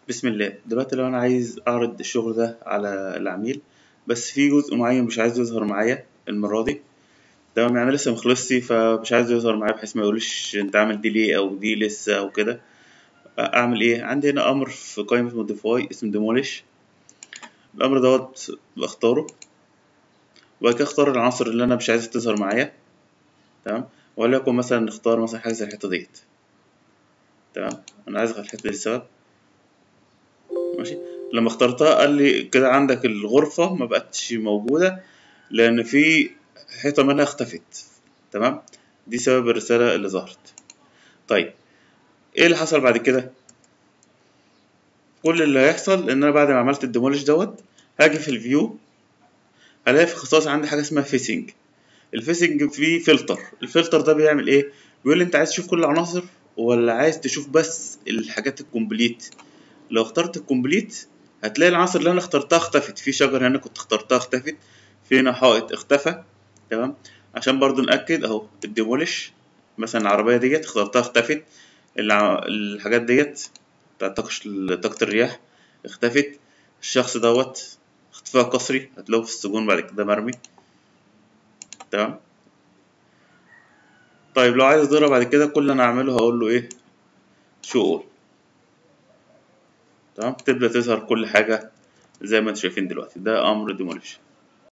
بسم الله دلوقتي لو انا عايز اعرض الشغل ده على العميل بس في جزء معين مش عايز يظهر معايا المرة دي تمام يعني لسه مخلصش فمش عايز يظهر معايا بحيث ما يقولش انت عامل دي ليه او دي لسه او كده اعمل ايه عندي هنا امر في قائمة موديفاي اسمه ديموليش الامر دوت بختاره وبعد كده اختار العناصر اللي انا مش عايزها تظهر معايا تمام وليكن مثلا نختار مثلا حاجة زي الحتة ديت تمام انا عايز الحتة دي السبب ماشي لما اخترتها قال لي كده عندك الغرفة ما بقتش موجودة لأن في حيطة منها اختفت تمام دي سبب الرسالة اللي ظهرت طيب ايه اللي حصل بعد كده كل اللي هيحصل ان انا بعد ما عملت الديموليش دوت هاجي في الفيو هلاقي في خصائص عندي حاجة اسمها فيسنج الفيسنج فيه فلتر الفلتر ده بيعمل ايه بيقول لي انت عايز تشوف كل العناصر ولا عايز تشوف بس الحاجات الكومبليت لو اخترت الكومبليت هتلاقي العناصر اللي انا اخترتها اختفت في شجر هنا كنت اخترتها اختفت في هنا حائط اختفى تمام عشان برضو نأكد اهو الديمولش مثلا العربية ديت اخترتها اختفت الع- الحاجات ديت بتاعت طاقة طاقة الرياح اختفت الشخص دوت اختفاء قسري هتلاقوه في السجون بعد كده مرمي تمام طيب لو عايز اضرب بعد كده كل اللي انا اعمله هقول له ايه شو اول تمام تبدأ تظهر كل حاجة زي ما انتم شايفين دلوقتي ده أمر ديموليش